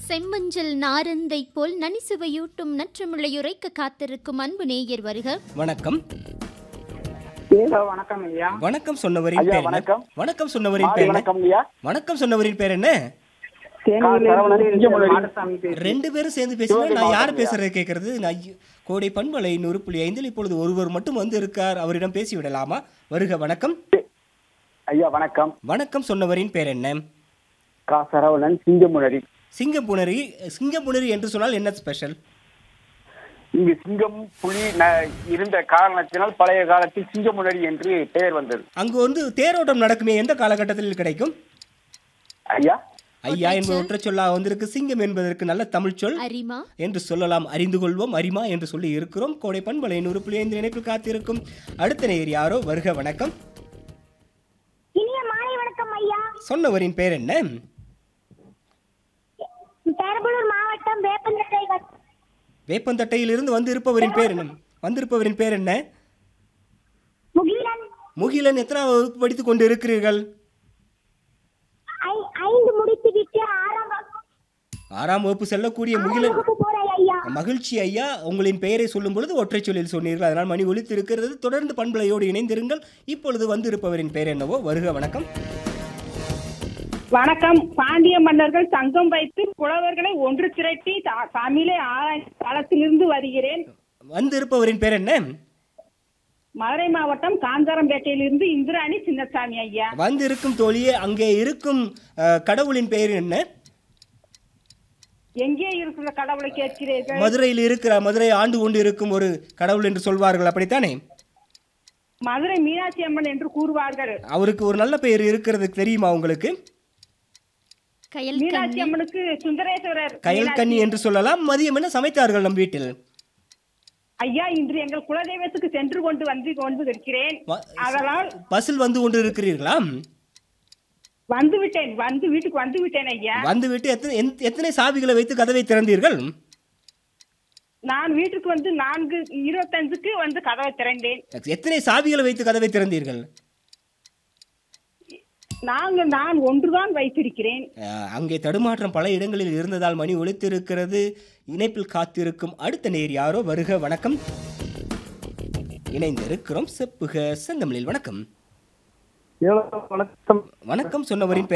செம்மஞ்சள் நாரந்தை போல் நனிசுவையூட்டும் நற்றமிழையுரைக்க காத்திருக்கும் அன்பு நேயர் வருக வணக்கம் ஹலோ வணக்கம் ஐயா வணக்கம் சொன்னவரின் ஐயா, பேர் என்ன வணக்கம். வணக்கம் சொன்னவரின் மாலை பேர் என்ன வணக்கம் ஐயா வணக்கம் சொன்னவரின் பேர் என்ன மாடசாமி பேசுறேன். ரெண்டு பேரும் சேர்ந்து பேசுங்க சிவகங்கை நான் யார் மாவட்டம் பேசுறது கேட்கறது நான் ஐயோ, கோடை பண்பலை நூறு புள்ளி ஐந்தில் இப்பொழுது ஒருவர் மட்டும் வந்து இருக்கார் அவரிடம் பேசி விடலாமா வருக வணக்கம் ஐயா வணக்கம் வணக்கம் சொன்னவரின் பேர் என்ன கா சரவணன் சிங்கமுனரி சிங்கப்புணரி சிங்கப்புணரி என்று சொன்னால் என்ன ஸ்பெஷல் இங்கு சிங்கம் புலி ந- இருந்த காரணத்தினால் பழைய காலத்தில் சிங்கமுனரி என்று பெயர் வந்தது அங்கு வந்து தேரோட்டம் நடக்குமே எந்த காலகட்டத்தில் கிடைக்கும் ஐயா ஐயா என்பது ஒற்றை சொல்லாக வந்திருக்கு சிங்கம் என்பதற்கு நல்ல தமிழ் சொல் அரிமா என்று சொல்லலாம் அறிந்து கொள்வோம் அரிமா என்று சொல்லி இருக்கிறோம் கோடை பண்பலை நூறு புள்ளி ஐந்து நினைப்பில் காத்திருக்கும் அடுத்த நேர் யாரோ வருக வணக்கம் இனிய மாலை வணக்கம் ஐயா சொன்னவரின் பேர் என்ன பெரம்பலூர் மாவட்டம் வேப்பந்தட்டை வட்- வேப்பந்தட்டையிலிருந்து வந்து இருப்பவரின் பேர் என்ன வந்திருப்பவரின் பேர் என்ன முகிலன் முகிலன் எத்தனை வகுப்பு படித்துக் கொண்டு இருக்கிறீர்கள் ஐ- ஐந்து முடித்து விட்டு ஆறாம் வகுப்பு ஆறாம் வகுப்பு செல்லக்கூடிய முகிலன் வகுப்பு போறேன் ஐயா மகிழ்ச்சி ஐயா உங்களின் பெயரை சொல்லும் பொழுது ஒற்றை சொல்லில் சொன்னீர்கள் அதனால் மணி ஒலித்து இருக்கிறது தொடர்ந்து பண்பலையோடு இணைந்திருங்கள் இப்பொழுது வந்திருப்பவரின் பெயர் என்னவோ வருக வணக்கம் வணக்கம் பாண்டிய மன்னர்கள் சங்கம் வைத்து புலவர்களை ஒன்று திரட்டி தா- தமிழை ஆராய்ச்சி தளத்திலிருந்து வருகிறேன் வந்திருப்பவரின் பேர் என்ன மதுரை மாவட்டம் காந்தாரம்பேட்டையிலிருந்து இந்திராணி சின்னசாமி ஐயா வந்திருக்கும் தோழியே அங்கே இருக்கும் அஹ், கடவுளின் பெயர் என்ன எங்கே இருக்கிற கடவுளை கேட்கிறீர்கள் மதுரையில் இருக்கிற மதுரை ஆண்டு கொண்டு இருக்கும் ஒரு கடவுள் என்று சொல்வார்கள் அப்படித்தானே மதுரை மீனாட்சி அம்மன் என்று கூறுவார்கள் அவருக்கு ஒரு நல்ல பெயர் இருக்கிறது தெரியுமா உங்களுக்கு கயல் மீனாட்சி கண்ணி அம்மனுக்கு சுந்தரேஸ்வரர் கயல்கன்னி என்று சொல்லலாம் மதியம் என்ன சமைத்தார்கள் நம் வீட்டில் ஐயா இன்று எங்கள் குலதெய்வத்துக்கு சென்று கொண்டு வந்து கொண்டு இருக்கிறேன் வ- அதனால் பஸ்ஸில் வந்து கொண்டு இருக்கிறீர்களா வந்து விட்டேன் வந்து வீட்டுக்கு வந்து விட்டேன் ஐயா வந்து விட்டு எத்தனை எந்த- எத்தனை சாவிகளை வைத்து கதவை திறந்தீர்கள் நான் வீட்டுக்கு வந்து நான்கு இருபத்தஞ்சுக்கு வந்து கதவை திறந்தேன் எத்தனை சாவிகளை வைத்து கதவை திறந்தீர்கள் நாங்கள் நான் ஒன்றுதான் வைத்திருக்கிறேன் அஹ், அங்கே தடுமாற்றம் பல இடங்களில் இருந்ததால் மணி ஒலித்திருக்கிறது இணைப்பில் காத்திருக்கும் அடுத்த நேர் யாரோ வருக வணக்கம் இணைந்திருக்கிறோம் செப்புக செந்தமிழில் வணக்கம் ஹலோ வணக்கம் வணக்கம் சொன்னவரின் பெயர்